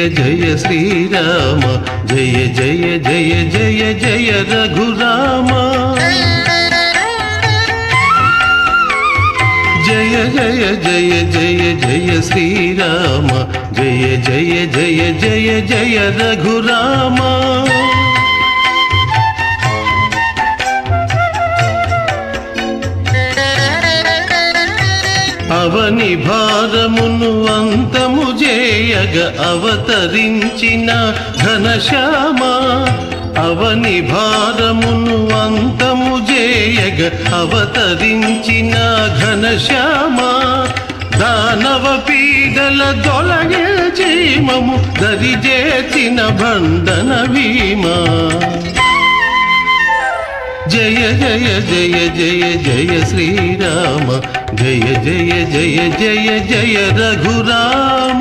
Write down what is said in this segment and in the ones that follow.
జయ శ్రీరామ జయ జయ జయ జయ జయ రఘురామ జయ జయ జయ జయ జయ శ్రీరామ జయ జయ జయ జయ జయ రఘురామ అవని భారమును అంతము చేయగ అవతరించిన ఘనశ్యామ అవని భారమును అంతము చేయగ అవతరించిన ఘనశ్యామ దానవ పీడల దొలగే చీమము దరిజేచిన భండన భీమా జయ జయ జయ జయ జయ శ్రీరామ జయ జయ జయ జయ జయ రఘురామ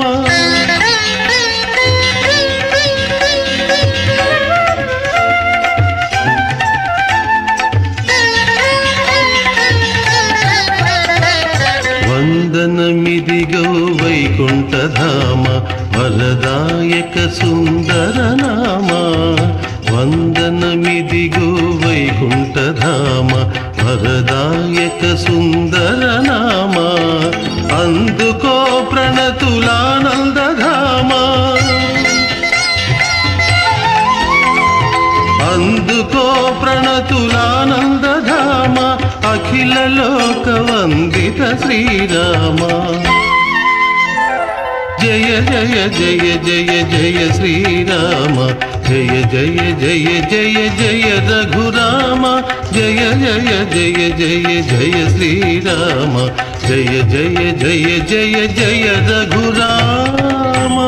వందనమిదిగో వైకుంఠధామ వరదాయక సుందర నామ వందనమిదిగో వైకుంఠధామ వరదాయక సుందర నామ అందుకో ప్రణతులానందధామ అందుకో ప్రణతులానందధామ అఖిల లోక వందిత శ్రీరామ జయ జయ జయ జయ జయ శ్రీరామ జయ జయ జయ జయ జయ రఘురామ జయ జయ జయ జయ జయ శ్రీరామ జయ జయ జయ జయ జయ రఘురామ